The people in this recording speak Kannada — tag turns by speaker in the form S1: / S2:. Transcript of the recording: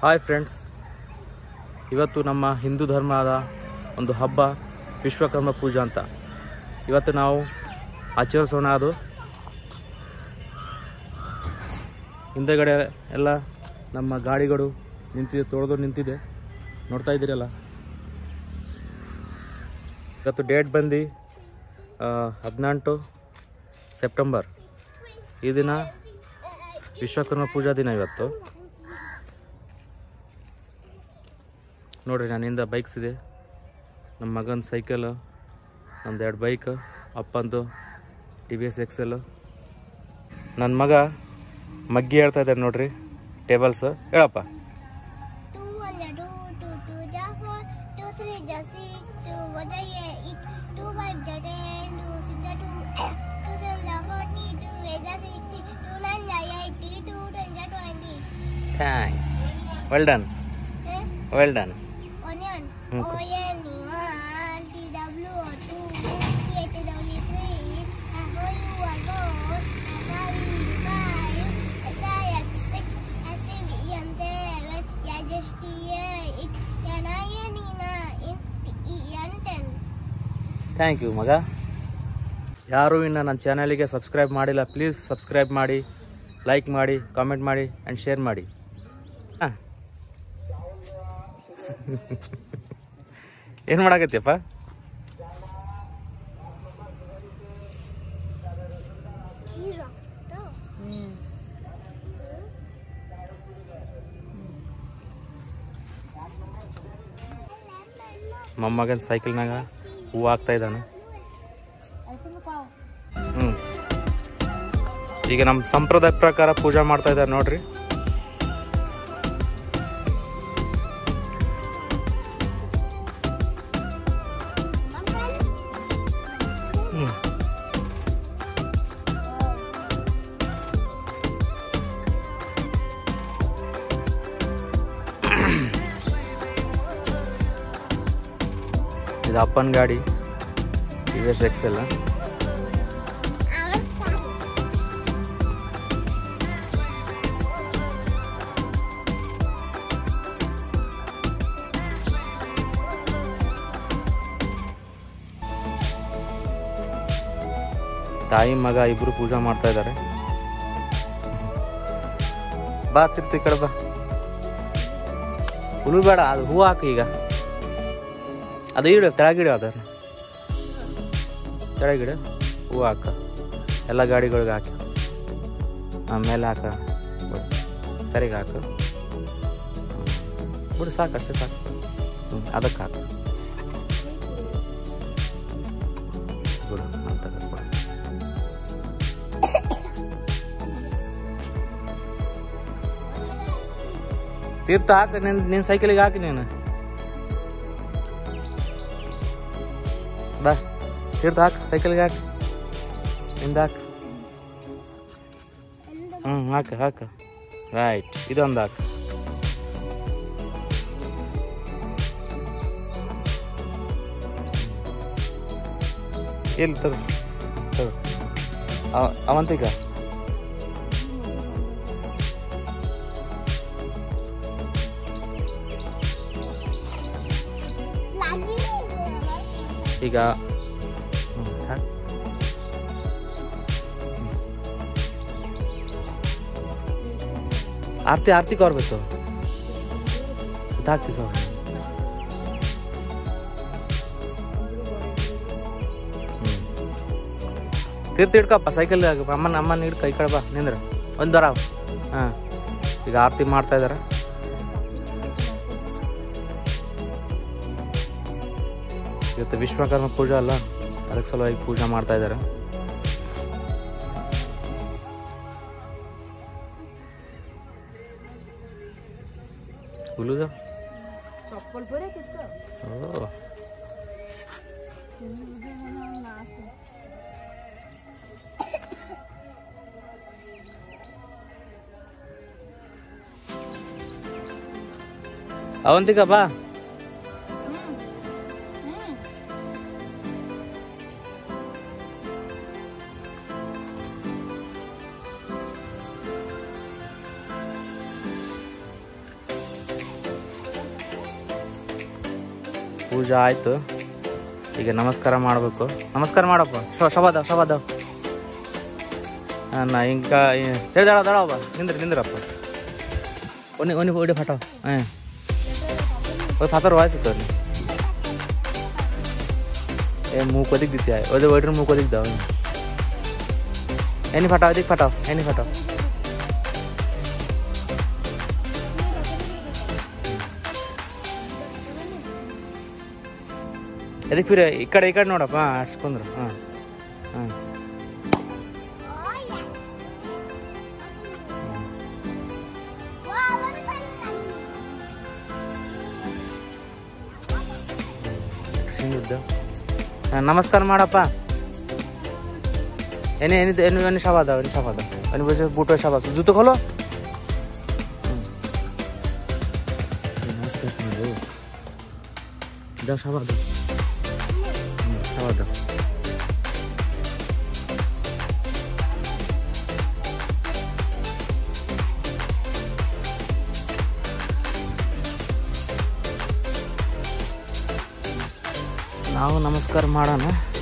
S1: ಹಾಯ್ ಫ್ರೆಂಡ್ಸ್ ಇವತ್ತು ನಮ್ಮ ಹಿಂದೂ ಧರ್ಮದ ಒಂದು ಹಬ್ಬ ವಿಶ್ವಕರ್ಮ ಪೂಜಾ ಅಂತ ಇವತ್ತು ನಾವು ಆಚರಿಸೋಣ ಅದು ಹಿಂದೆಗಡೆ ಎಲ್ಲ ನಮ್ಮ ಗಾಡಿಗಳು ನಿಂತಿದೆ ತೊಳೆದು ನಿಂತಿದೆ ನೋಡ್ತಾ ಇದ್ದೀರಲ್ಲ ಇವತ್ತು ಡೇಟ್ ಬಂದು ಹದಿನೆಂಟು ಸೆಪ್ಟೆಂಬರ್ ಈ ದಿನ ವಿಶ್ವಕರ್ಮ ಪೂಜಾ ದಿನ ಇವತ್ತು ನೋಡ್ರಿ ನನ್ನಿಂದ ಬೈಕ್ಸ್ ಇದೆ ನಮ್ಮ ಮಗನ ಸೈಕಲ್ ನಂದು ಎರಡು ಬೈಕ್ ಅಪ್ಪಂದು ಟಿ ವಿ ಎಸ್ ಎಕ್ಸೆಲ್ ನನ್ನ ಮಗ ಮಗ್ಗಿ ಹೇಳ್ತಾ ಇದ್ದಾರೆ ನೋಡ್ರಿ ಟೇಬಲ್ಸ್ ಹೇಳಪ್ಪ
S2: Two one ja two, two two ja four, two three ja six, two four ja eight, two five ja ten, two six ja two, two seven ja forty, two eight ja sixty, two nine ja eighty, two ten ja twenty.
S1: Thanks well done
S2: Eh?
S1: Well done
S2: Onion.
S1: Hmm.
S2: O N E one, T W O two, T H W three, F O U one four, F I V five, S I X six, S C V M seven, H S T eight, N I N E nine, T E N ten.
S1: Thank you ಮಗ ಯಾರು ಇನ್ನು ನನ್ನ ಚಾನಲಿಗೆ ಸಬ್ಸ್ಕ್ರೈಬ್ ಮಾಡಿಲ್ಲ ಪ್ಲೀಸ್ ಸಬ್ಸ್ಕ್ರೈಬ್ ಮಾಡಿ ಲೈಕ್ ಮಾಡಿ ಕಾಮೆಂಟ್ ಮಾಡಿ ಆ್ಯಂಡ್ ಶೇರ್ ಮಾಡಿ ಹಾಂ ಏನು ಮಾಡಾಕತ್ತೀಯಪ್ಪ
S2: Zero.
S1: ಮೊಮ್ಮಗನ ಸೈಕಲ್ನಾಗ ಹೂವು ಹಾಕ್ತಾ ಇದ್ದಾನೆ ಹ್ಞೂ ಈಗ ನಮ್ಮ ಸಂಪ್ರದಾಯ ಪ್ರಕಾರ ಪೂಜೆ ಮಾಡ್ತಾ ಇದ್ದಾರೆ ನೋಡ್ರಿ ಹ್ಞೂ ಇದು ಅಪ್ಪನ ಗಾಡಿ ಟಿ ವಿ ಎಸ್ ಎಕ್ಸೆಲ್ ತಾಯಿ ಮಗ ಇಬ್ರು ಪೂಜೆ ಮಾಡ್ತಾ ಇದ್ದಾರೆ ಬಾ ತಿರ್ತಿ ಈ ಕಡೆ ಬಾ ಹುಳು ಬೇಡ ಅದು ಹೂ ಹಾಕು ಈಗ ಅದು ಇಡು ತೆಳಗಿಡು ಅದ ತೆಳಗಿಡು ಹೂ ಹಾಕ ಎಲ್ಲ ಗಾಡಿಗಳಿಗೆ ಹಾಕಿ ಆಮೇಲೆ ಹಾಕ ಬಿಡು. ಸರಿಗೆ ಹಾಕು ಬಿಡು ಸಾಕು ಅಷ್ಟೇ ಸಾಕು ಹ್ಞೂ ಅದಕ್ಕೆ ಹಾಕು ಬಿಡು ಅಂತ ಬಿಡು ತೀರ್ಥ ಹಾಕ ನಿನ್ ನಿನ್ನ ಸೈಕಲಿಗೆ ಹಾಕಿ ನೀನು ಬಾ ತೀರ್ಥ ಹಾಕು ಸೈಕಲ್ಗೆ ಹಾಕು ನಿಂದ ಹಾಕು ಹ್ಞೂ ಹಾಕು ಹಾಕು ರೈಟ್ ಇದೊಂದು ಹಾಕು ಎಲ್ಲಿ ತಗೋ ತಗೋ ಅವ- ಅವಂತಿಕ ಈಗ ಹ್ಮ್, ಹಾಕ್. ಆರ್ತಿ ಆರ್ತಿ ಕೊರ್ಬೇಕು ಹಾಕ್ತಿ ಸರ್ ತೀರ್ತಿ ಹಿಡ್ಕಪ್ಪ ಸೈಕಲ್ ಅಮ್ಮನ ಅಮ್ಮನ ಹಿಡ್ಕ ಈ ಕಡೆ ಬಾ ನಿಂದ್ರ ಒಂದು ಬರ ಹಾಂ ಈಗ ಆರತಿ ಮಾಡ್ತಾ ಇದಾರೆ ಇವತ್ತು ವಿಶ್ವಕರ್ಮ ಪೂಜೆ ಅಲ್ಲ ಅದಕ್ಕೆ ಸಲುವಾಗಿ ಪೂಜೆ ಮಾಡ್ತಾ ಇದ್ದಾರೆ ಹುಲುದ ಓ ಅವಂತಿಕ ಬಾ ಪೂಜೆ ಆಯಿತು ಈಗ ನಮಸ್ಕಾರ ಮಾಡಬೇಕು ನಮಸ್ಕಾರ ಮಾಡಪ್ಪ ಶೋ ಶಬಾದ ಶಬಾದ ನಾ ಇಂಕ ಹೇಳ್ದಾಳ ದಾಳವ ನಿಂದ್ರಿ ನಿಂದ್ರಪ್ಪ ಒನಿ ಒನಿ ಓಡಿ ಫಾಟೋ ಹಾಂ ওই ফাতার আছে তো এ মুখ ওদিক দিতে হয় ওদের ওইটার মুখ ওদিক দাও এনি ফাটাও এদিক ফাটাও এনি ফাটাও ಎದಕ್ಕೆ ಫಿರ ಈ ಕಡೆ ಈ ಕಡೆ ನೋಡಪ್ಪ ಹಾಂ ಅಷ್ಟ್ಕೊಂಡ್ರು ಹಾಂ ಹಾಂ ಹಿಂದಿದ್ದು ಹಾಂ ನಮಸ್ಕಾರ ಮಾಡಪ್ಪ এনে এনে এনে এনে সাবা দাও এনে সাবা দাও এনে বসে বুটো সাবা জুতো খোলো হুম। নমস্কার করো। দাও সাবা দাও হুম, সাবা দাও ನಾವು ನಮಸ್ಕಾರ ಮಾಡೋಣ